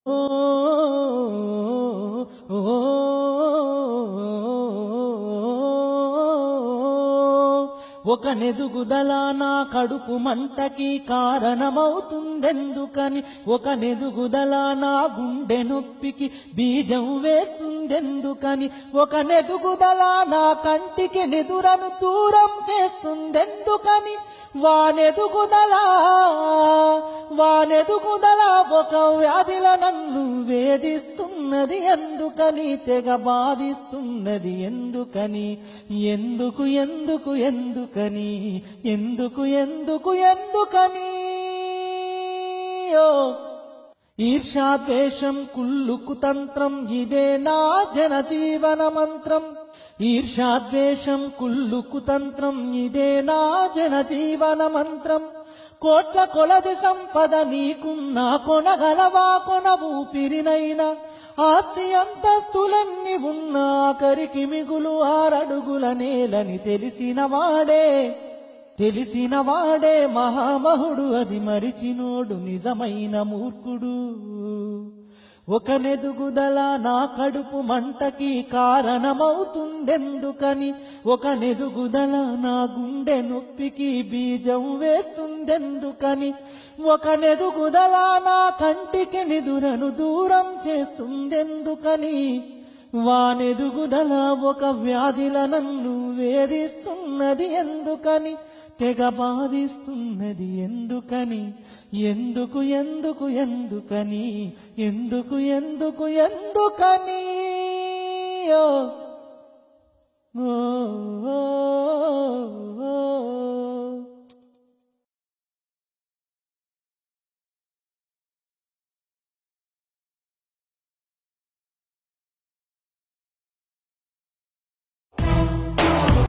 ఒక నెదుగుదల నా కడుపు మంటకి కారణమవుతుందెందుకని ఒక నెదుగుదల నా గుండె నొప్పికి బీజం వేస్తుందెందుకని ఒక నెదుగుదల నా కంటికి నిదురను దూరం చేస్తుందెందుకని వానెదుగుదల వానెదుగుదల ఒక వ్యాధిల నన్ను వేధిస్తున్నది ఎందుకని తెగ బాధిస్తున్నది ఎందుకని ఎందుకు ఎందుకు ఎందుకని ఎందుకు ఎందుకు ఎందుకని ఓ ఈర్షాద్వేషం కుల్లుకు తంత్రం ఇదే నా జనజీవన మంత్రం ఈర్షాద్వేషం కుల్లుకు తంత్రం ఇదే నా జనజీవన మంత్రం కోట్ల కొలది సంపద నీకున్నా కొనగలవా కొన ఊపిరినైనా ఆస్తి అంతస్తులన్నీ ఉన్నా ఆఖరికి మిగులు ఆరడుగుల నేలని తెలిసిన వాడే తెలిసిన వాడే మహామహుడు అది మరిచినోడు నిజమైన మూర్ఖుడు ఒక నెదుగుదల నా కడుపు మంటకి కారణమవుతుందెందుకని ఒక నెదుగుదల నా గుండె నొప్పికి బీజం వేస్తుందెందుకని ఒక నెదుగుదల నా కంటికి నిదురను దూరం చేస్తుందెందుకని వానెదుగుదల ఒక వ్యాధిల నన్ను వేధిస్తున్నది ఎందుకని తెగ బాధిస్తున్నది ఎందుకని ఎందుకు ఎందుకు ఎందుకని ఎందుకు ఎందుకు ఎందుకని ఓ ఓ, ఓ, ఓ.